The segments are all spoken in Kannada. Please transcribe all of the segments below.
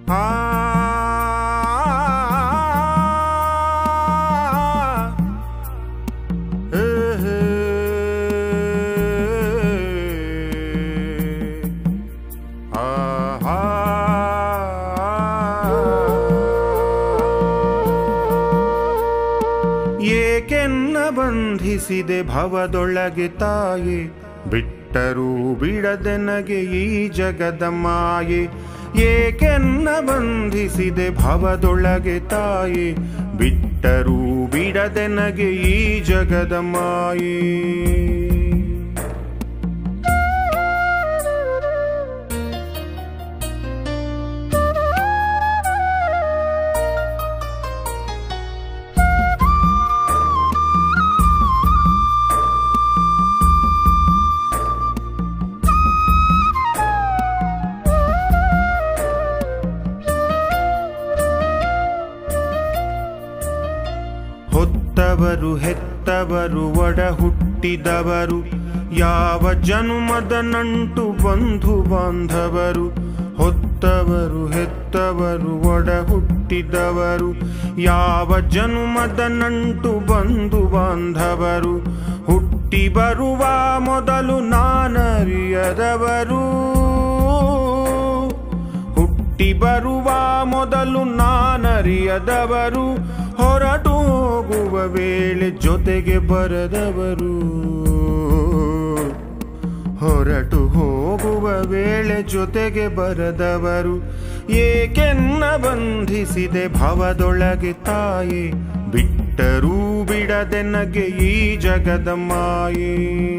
ಆ ಹೇ, ಹೇ. ಆಹಾ. ಏಕೆನ್ನ ಬಂಧಿಸಿದೆ ಭವದೊಳಗೆ ತಾಯೆ ಬಿಟ್ಟರೂ ಬಿಡದೆನಗೆ ಈ ಜಗದ ಮಾಯೆ ಏಕೆನ್ನ ಬಂಧಿಸಿದೆ ಭವದೊಳಗೆ ತಾಯೆ ಬಿಟ್ಟರೂ ಬಿಡದೆನಗೆ ಈ ಜಗದ ಮಾಯೆ ಹೊತ್ತವರು ಹೆತ್ತವರು ಒಡ ಹುಟ್ಟಿದವರು ಯಾವ ಜನುಮದ ನಂಟು ಬಂಧು ಬಾಂಧವರು ಹೊತ್ತವರು ಹೆತ್ತವರು ಒಡ ಹುಟ್ಟಿದವರು ಯಾವ ಜನುಮದ ನಂಟು ಬಂಧು ಬಾಂಧವರು ಹುಟ್ಟಿ ಬರುವ ಮೊದಲು ನಾನರಿಯದವರು ಹುಟ್ಟಿ ಬರುವ ಮೊದಲು ನಾನರಿಯದವರು ಹೊರಟು ಹೋಗುವ ವೇಳೆ ಜೊತೆಗೆ ಬರದವರು ಹೊರಟು ಹೋಗುವ ವೇಳೆ ಜೊತೆಗೆ ಬರದವರು ಏಕೆನ್ನ ಬಂಧಿಸಿದೆ ಭವದೊಳಗೆ ತಾಯೆ ಬಿಟ್ಟರೂ ಬಿಡದೆನಗೆ ಈ ಜಗದ ಮಾಯೇ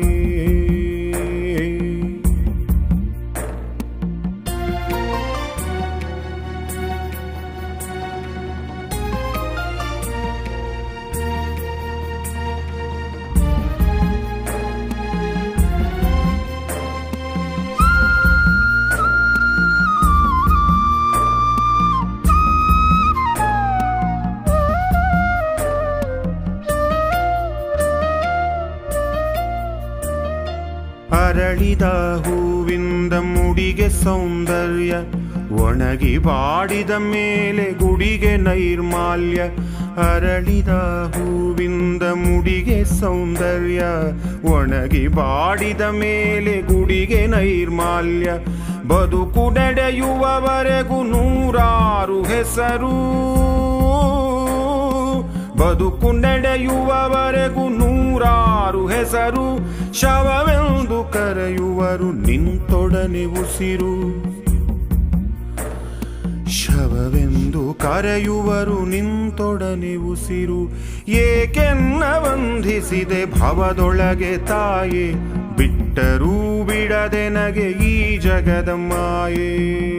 ಅರಳಿದ ಹೂವಿಂದ ಮುಡಿಗೆ ಸೌಂದರ್ಯ ಒಣಗಿ ಬಾಡಿದ ಮೇಲೆ ಗುಡಿಗೆ ನೈರ್ಮಾಲ್ಯ ಅರಳಿದ ಹೂವಿಂದ ಮುಡಿಗೆ ಸೌಂದರ್ಯ ಒಣಗಿ ಬಾಡಿದ ಮೇಲೆ ಗುಡಿಗೆ ನೈರ್ಮಾಲ್ಯ ಬದುಕು ನಡೆಯುವವರೆಗೂ ನೂರಾರು ಹೆಸರು ಬದುಕು ನಡೆಯುವವರೆಗೂ ನೂರಾರು ಹೆಸರು ಶವವೆಂದು ಕರೆಯುವರು ನಿಂತೊಡನೆ ಉಸಿರು ಶವವೆಂದು ಕರೆಯುವರು ನಿಂತೊಡನೆ ಉಸಿರು ಏಕೆನ್ನ ಬಂಧಿಸಿದೆ ಭವದೊಳಗೆ ತಾಯೆ ಬಿಟ್ಟರೂ ಬಿಡದೆನಗೆ ಈ ಜಗದ ಮಾಯೇ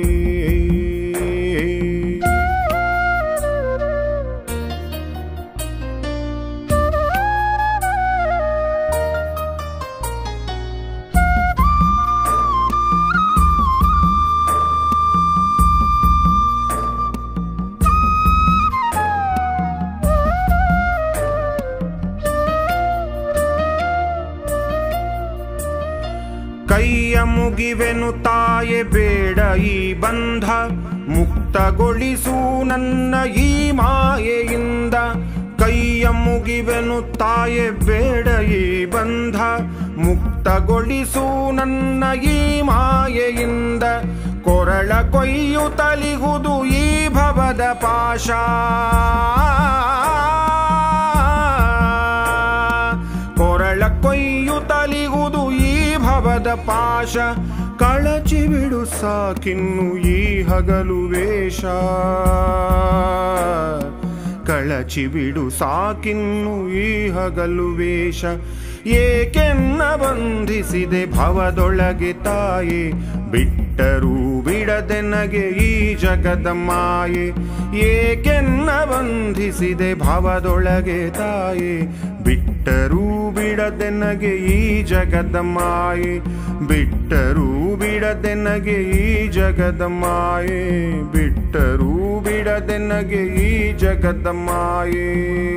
ಕೈಯ ಮುಗಿವೆನು ತಾಯೆ ಬೇಡ ಈ ಬಂಧ ಮುಕ್ತಗೊಳಿಸು ನನ್ನ ಈ ಮಾಯೆಯಿಂದ ಕೈಯ ಮುಗಿವೆನು ತಾಯೆ ಬೇಡ ಈ ಬಂಧ ಮುಕ್ತಗೊಳಿಸು ನನ್ನ ಈ ಮಾಯೆಯಿಂದ ಕೊರಳ ಕೊಯ್ಯು ತಲಿಗುದು ಈ ಭವದ ಪಾಶ ಕೊರಳ ಕೊಯ್ಯು ತಲಿಗುದು ಈ ಭವದ ಪಾಶ ಕಳಚಿ ಬಿಡು ಸಾಕಿನ್ನು ಈ ಹಗಲು ವೇಷ ಕಳಚಿ ಬಿಡು ಸಾಕಿನ್ನು ಈ ಹಗಲು ವೇಷ ಏಕೆನ್ನ ಬಂಧಿಸಿದೆ ಭವದೊಳಗೆ ತಾಯೆ ಬಿಟ್ಟರೂ ಬಿಡದೆನಗೆ ಈ ಜಗದ ಮಾಯೆ ಏಕೆನ್ನ ಬಂಧಿಸಿದೆ ಭವದೊಳಗೆ ತಾಯೆ ಬಿಟ್ಟರೂ ಬಿಡದೆನಗೆ ಈ ಜಗದ ಮಾಯೆ ಬಿಟ್ಟರೂ ಬಿಡದೆನಗೆ ಈ ಜಗದ ಮಾಯೆ ಬಿಟ್ಟರೂ ಬಿಡದೆನಗೆ ಈ ಜಗದ ಮಾಯೆ